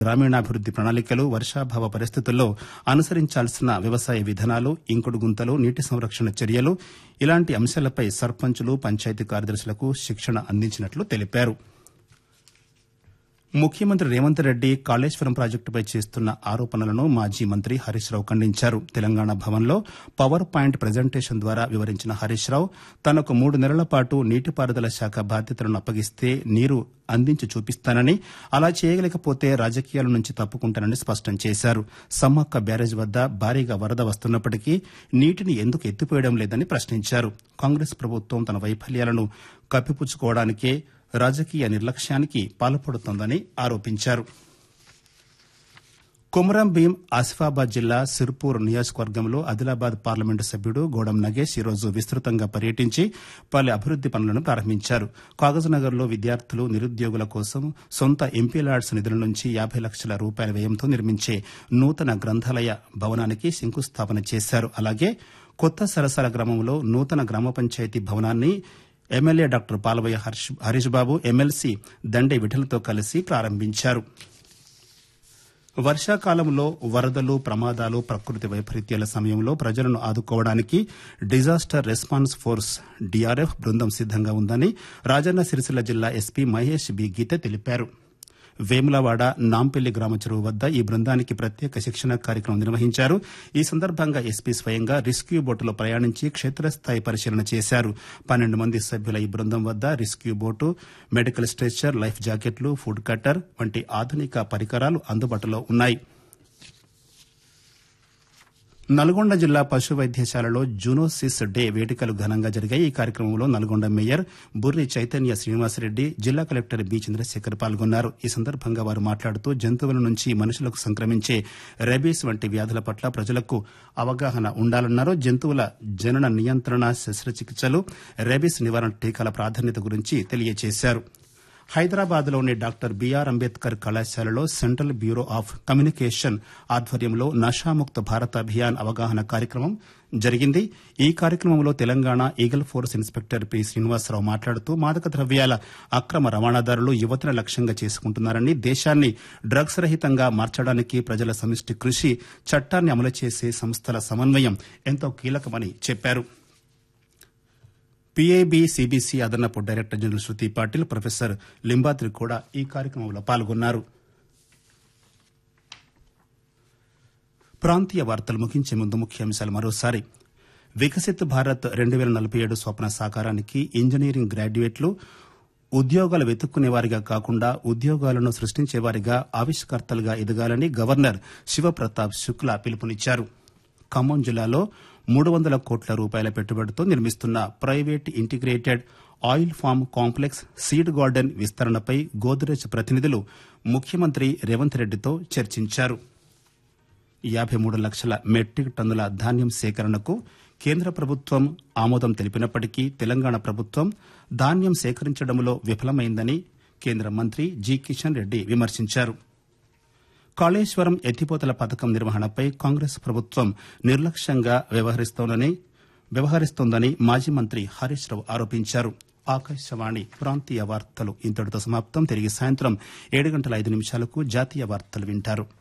గ్రామీణాభివృద్ది ప్రణాళికలు వర్షాభావ పరిస్థితుల్లో అనుసరించాల్సిన వ్యవసాయ విధానాలు ఇంకుడు గుంతలు నీటి సంరక్షణ చర్యలు ఇలాంటి అంశాలపై సర్పంచులు పంచాయతీ కార్యదర్శులకు శిక్షణ అందించినట్లు తెలిపారు ముఖ్యమంత్రి రేవంత్ రెడ్డి కాళేశ్వరం ప్రాజెక్టుపై చేస్తున్న ఆరోపణలను మాజీ మంత్రి హరీష్ రావు ఖండించారు తెలంగాణ భవన్లో పవర్ పాయింట్ ప్రజెంటేషన్ ద్వారా వివరించిన హరీష్ రావు తనకు మూడు నెలల పాటు నీటిపారుదల శాఖ బాధ్యతలను అప్పగిస్తే నీరు అందించి చూపిస్తానని అలా చేయలేకపోతే రాజకీయాల నుంచి తప్పుకుంటానని స్పష్టం చేశారు సమ్మక్క బ్యారేజ్ వద్ద భారీగా వరద వస్తున్నప్పటికీ నీటిని ఎందుకు ఎత్తిపోయడం లేదని ప్రశ్నించారు కాంగ్రెస్ ప్రభుత్వం తన వైఫల్యాలను కప్పిపుచ్చుకోవడానికే రాజకీయ నిర్లక్ష్యానికి పాల్పడుతోందని ఆరోపించారు కుమరం భీం ఆసిఫాబాద్ జిల్లా సిర్పూర్ నియోజకవర్గంలో ఆదిలాబాద్ పార్లమెంటు సభ్యుడు గోడం నగేష్ ఈరోజు విస్తృతంగా పర్యటించి పలు అభివృద్ది పనులను ప్రారంభించారు కాగజ్నగర్లో విద్యార్థులు నిరుద్యోగుల కోసం సొంత ఎంపీ లాడ్స్ నిధుల నుంచి యాబై లక్షల రూపాయల వ్యయంతో నిర్మించే నూతన గ్రంథాలయ భవనానికి శంకుస్థాపన చేశారు అలాగే కొత్త సరసల గ్రామంలో నూతన గ్రామ పంచాయతీ భవనాన్ని MLA doctor Palavayya Harish Babu MLC Dande విఠలతో కలిసి ప్రారంభించారు వర్షాకాలంలో వరదలు ప్రమాదాలు ప్రకృతి వైపరీత్యాల సమయంలో ప్రజలను ఆదుకోవడానికి డిజాస్టర్ రెస్పాన్స్ ఫోర్స్ డీఆర్ఎఫ్ బృందం సిద్దంగా ఉందని రాజన్న సిరిసిల్ల జిల్లా ఎస్పీ మహేష్ బి గీత తెలిపారు వేములవాడ నాంపల్లి గ్రామ చెరువు వద్ద ఈ బృందానికి ప్రత్యేక శిక్షణ కార్యక్రమం నిర్వహించారు ఈ సందర్భంగా ఎస్పీ స్వయంగా రెస్క్యూ బోటులో ప్రయాణించి క్షేత్రస్థాయి పరిశీలన చేశారు పన్నెండు మంది సభ్యుల ఈ బృందం వద్ద rescue boat medical stretcher life జాకెట్లు ఫుడ్ కట్టర్ వంటి ఆధునిక పరికరాలు అందుబాటులో ఉన్నాయి నల్గొండ జిల్లా పశు వైద్యశాలలో జూనోసిస్ డే వేడుకలు ఘనంగా జరిగాయి ఈ కార్యక్రమంలో నల్గొండ మేయర్ బుర్రి చైతన్య శ్రీనివాసరెడ్డి జిల్లా కలెక్టర్ బి చంద్రశేఖర్ పాల్గొన్నారు ఈ సందర్భంగా వారు మాట్లాడుతూ జంతువుల నుంచి మనుషులకు సంక్రమించే రెబీస్ వంటి వ్యాధుల పట్ల ప్రజలకు అవగాహన ఉండాలన్నారు జంతువుల జనన నియంత్రణ శస్త్రచికిత్సలు రెబీస్ నివారణ టీకాల ప్రాధాన్యత గురించి తెలియజేశారు హైదరాబాద్లోని డాక్టర్ బీఆర్ అంబేద్కర్ కళాశాలలో సెంట్రల్ బ్యూరో ఆఫ్ కమ్యూనికేషన్ ఆధ్వర్యంలో నషాముక్త భారత్ అభియాన్ అవగాహన కార్యక్రమం జరిగింది ఈ కార్యక్రమంలో Telangana eagle force inspector P Srinivasa Rao మాట్లాడుతూ మాదక ద్రవ్యాల అక్రమ రవాణాదారులు యువతను లక్ష్యంగా చేసుకుంటున్నారని దేశాన్ని డ్రగ్స్ రహితంగా మార్చడానికి ప్రజల సమిష్టి కృషి చట్టాన్ని అమలు చేసే సంస్థల సమన్వయం ఎంతో కీలకమని చెప్పారు పీఏబీ సీబీసీ అదనపు director general Shruti Patil professor Limbadri కూడా ఈ కార్యక్రమంలో పాల్గొన్నారు ప్రాంతీయ వార్తలు ముగించే ముందు ముఖ్యాంశాలు మరోసారి వికసిత్ భారత్ రెండు వేల నలభై ఏడు స్వప్న సాకారానికి ఇంజనీరింగ్ గ్రాడ్యుయేట్లు ఉద్యోగాలు వెతుక్కునేవారిగా కాకుండా ఉద్యోగాలను సృష్టించేవారిగా ఆవిష్కర్తలుగా ఎదగాలని గవర్నర్ శివప్రతాప్ శుక్లా పిలుపునిచ్చారు ఖమ్మం జిల్లాలో మూడు వందల కోట్ల రూపాయల పెట్టుబడితో నిర్మిస్తున్న private integrated oil farm complex seed garden విస్తరణపై గోద్రేజ్ ప్రతినిధులు ముఖ్యమంత్రి రేవంత్ రెడ్డితో చర్చించారు యాబై మూడు లక్షల మెట్రిక్ టన్నుల ధాన్యం సేకరణకు కేంద్ర ప్రభుత్వం ఆమోదం తెలిపినప్పటికీ తెలంగాణ ప్రభుత్వం ధాన్యం సేకరించడంలో విఫలమైందని కేంద్ర మంత్రి జి కిషన్ రెడ్డి విమర్శించారు కాళేశ్వరం ఎత్తిపోతల పథకం నిర్వహణపై కాంగ్రెస్ ప్రభుత్వం నిర్లక్ష్యంగా వ్యవహరిస్తోందని వ్యవహరిస్తోందని మాజీ మంత్రి హరీష్ రావు ఆరోపించారు ఆకాశవాణి ప్రాంతీయ వార్తలు ఇంతటితో సమాప్తం తిరిగి సాయంత్రం ఏడు గంటల ఐదు నిమిషాలకు జాతీయ వార్తలు వింటారు